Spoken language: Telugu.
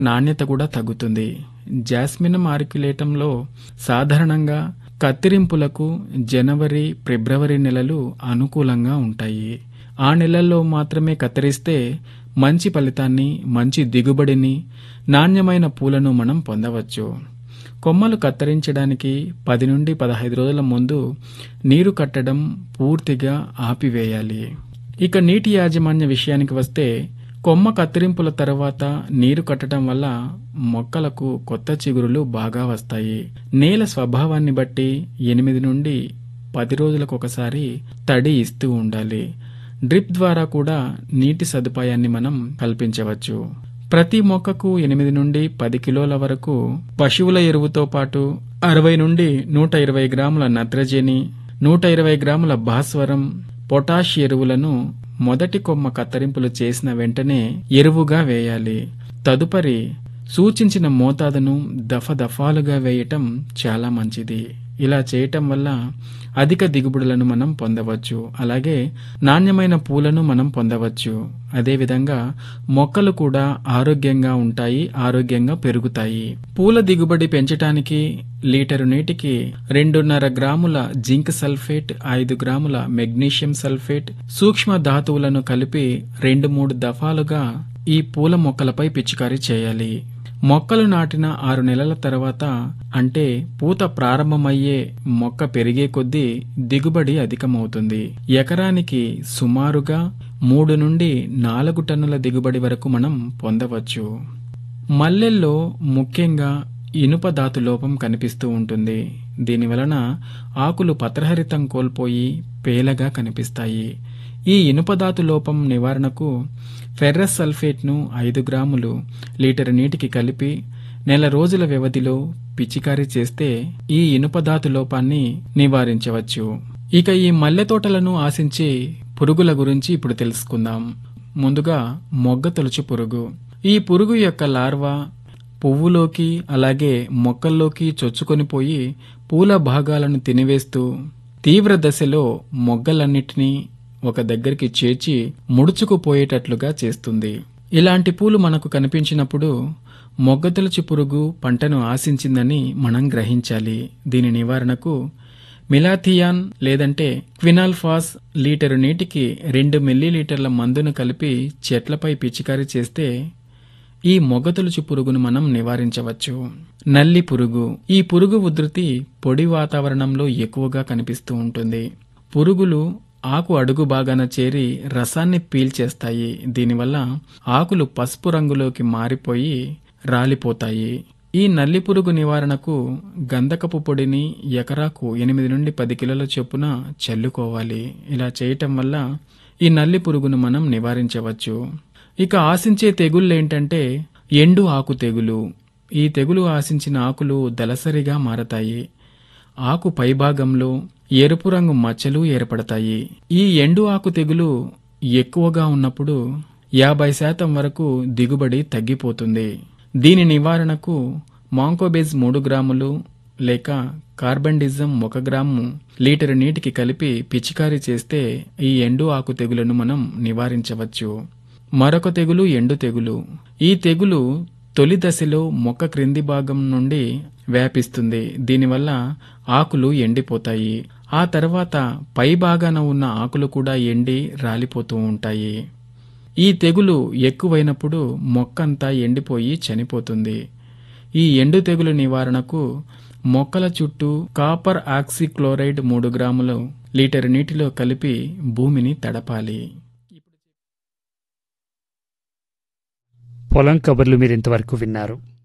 నాణ్యత కూడా తగ్గుతుంది జాస్మినం ఆర్క్యులేటంలో సాధారణంగా కత్తిరింపులకు జనవరి ఫిబ్రవరి నెలలు అనుకూలంగా ఉంటాయి ఆ నెలల్లో మాత్రమే కత్తిరిస్తే మంచి ఫలితాన్ని మంచి దిగుబడిని నాణ్యమైన పూలను మనం పొందవచ్చు కొమ్మలు కత్తిరించడానికి పది నుండి పదహైదు రోజుల ముందు నీరు కట్టడం పూర్తిగా ఆపివేయాలి ఇక నీటి యాజమాన్య విషయానికి వస్తే కొమ్మ కత్తిరింపుల తర్వాత నీరు కట్టడం వల్ల మొక్కలకు కొత్త చిగురులు బాగా వస్తాయి నేల స్వభావాన్ని బట్టి ఎనిమిది నుండి పది రోజులకు ఒకసారి తడి ఇస్తూ ఉండాలి డ్రిప్ ద్వారా కూడా నీటి సదుపాయాన్ని మనం కల్పించవచ్చు ప్రతి మొక్కకు ఎనిమిది నుండి పది కిలోల వరకు పశువుల ఎరువుతో పాటు అరవై నుండి నూట ఇరవై గ్రాముల నత్రజని నూట ఇరవై గ్రాముల భాస్వరం పొటాష్ ఎరువులను మొదటి కొమ్మ కత్తిరింపులు చేసిన వెంటనే ఎరువుగా వేయాలి తదుపరి సూచించిన మోతాదును దఫదఫాలుగా వేయటం చాలా మంచిది ఇలా చేయటం వల్ల అధిక దిగుబడులను మనం పొందవచ్చు అలాగే నాణ్యమైన పూలను మనం పొందవచ్చు అదేవిధంగా మొక్కలు కూడా ఆరోగ్యంగా ఉంటాయి ఆరోగ్యంగా పెరుగుతాయి పూల దిగుబడి పెంచటానికి లీటరు నీటికి రెండున్నర గ్రాముల జింక్ సల్ఫేట్ ఐదు గ్రాముల మెగ్నీషియం సల్ఫేట్ సూక్ష్మ ధాతువులను కలిపి రెండు మూడు దఫాలుగా ఈ పూల మొక్కలపై పిచికారీ చేయాలి మొక్కలు నాటిన ఆరు నెలల తర్వాత అంటే పూత ప్రారంభమయ్యే మొక్క పెరిగే కొద్దీ దిగుబడి అధికమవుతుంది ఎకరానికి సుమారుగా మూడు నుండి నాలుగు టన్నుల దిగుబడి వరకు మనం పొందవచ్చు మల్లెల్లో ముఖ్యంగా ఇనుప ధాతు లోపం కనిపిస్తూ ఉంటుంది దీనివలన ఆకులు పత్రహరితం కోల్పోయి పేలగా కనిపిస్తాయి ఈ ఇనుపధాతు లోపం నివారణకు ఫెర్రస్ సల్ఫేట్ను ఐదు గ్రాములు లీటర్ నీటికి కలిపి నెల రోజుల వ్యవధిలో పిచికారీ చేస్తే ఈ ఇనుపధాతు లోపాన్ని నివారించవచ్చు ఇక ఈ మల్లె తోటలను ఆశించి పురుగుల గురించి ఇప్పుడు తెలుసుకుందాం ముందుగా మొగ్గ తొలుచు పురుగు ఈ పురుగు యొక్క లార్వా పువ్వులోకి అలాగే మొక్కల్లోకి చొచ్చుకొని పోయి పూల భాగాలను తినివేస్తూ తీవ్ర దశలో మొగ్గలన్నిటినీ ఒక దగ్గరికి చేర్చి ముడుచుకుపోయేటట్లుగా చేస్తుంది ఇలాంటి పూలు మనకు కనిపించినప్పుడు మొగ్గతొలచి పురుగు పంటను ఆశించిందని మనం గ్రహించాలి దీని నివారణకు మిలాథియాన్ లేదంటే క్వినాల్ఫాస్ లీటరు నీటికి రెండు మిల్లీలీటర్ల మందును కలిపి చెట్లపై పిచికారీ చేస్తే ఈ మొగతొలుచు పురుగును మనం నివారించవచ్చు నల్లి పురుగు ఈ పురుగు ఉధృతి పొడి వాతావరణంలో ఎక్కువగా కనిపిస్తూ ఉంటుంది పురుగులు ఆకు అడుగు భాగాన చేరి రసాన్ని పీల్చేస్తాయి దీనివల్ల ఆకులు పసుపు రంగులోకి మారిపోయి రాలిపోతాయి ఈ నల్లి పురుగు నివారణకు గంధకపు పొడిని ఎకరాకు ఎనిమిది నుండి పది కిలోల చొప్పున చల్లుకోవాలి ఇలా చేయటం వల్ల ఈ నల్లి పురుగును మనం నివారించవచ్చు ఇక ఆశించే తెగుళ్ళేంటంటే ఎండు ఆకు తెగులు ఈ తెగులు ఆశించిన ఆకులు దలసరిగా మారతాయి ఆకు పైభాగంలో ఎరుపు రంగు మచ్చలు ఏర్పడతాయి ఈ ఎండు ఆకు తెగులు ఎక్కువగా ఉన్నప్పుడు యాభై శాతం వరకు దిగుబడి తగ్గిపోతుంది దీని నివారణకు మాంకోబేజ్ మూడు గ్రాములు లేక కార్బండిజం ఒక గ్రాము లీటరు నీటికి కలిపి పిచికారీ చేస్తే ఈ ఎండు ఆకు తెగులను మనం నివారించవచ్చు మరొక తెగులు ఎండు తెగులు ఈ తెగులు తొలి దశలో మొక్క క్రింది భాగం నుండి వ్యాపిస్తుంది దీనివల్ల ఆకులు ఎండిపోతాయి ఆ తర్వాత పై భాగాన ఉన్న ఆకులు కూడా ఎండి రాలిపోతూ ఉంటాయి ఈ తెగులు ఎక్కువైనప్పుడు మొక్కంతా ఎండిపోయి చనిపోతుంది ఈ ఎండు తెగులు నివారణకు మొక్కల చుట్టూ కాపర్ ఆక్సిక్లోరైడ్ మూడు గ్రాములు లీటర్ నీటిలో కలిపి భూమిని తడపాలి పొలం కబుర్లు మీరు ఇంతవరకు విన్నారు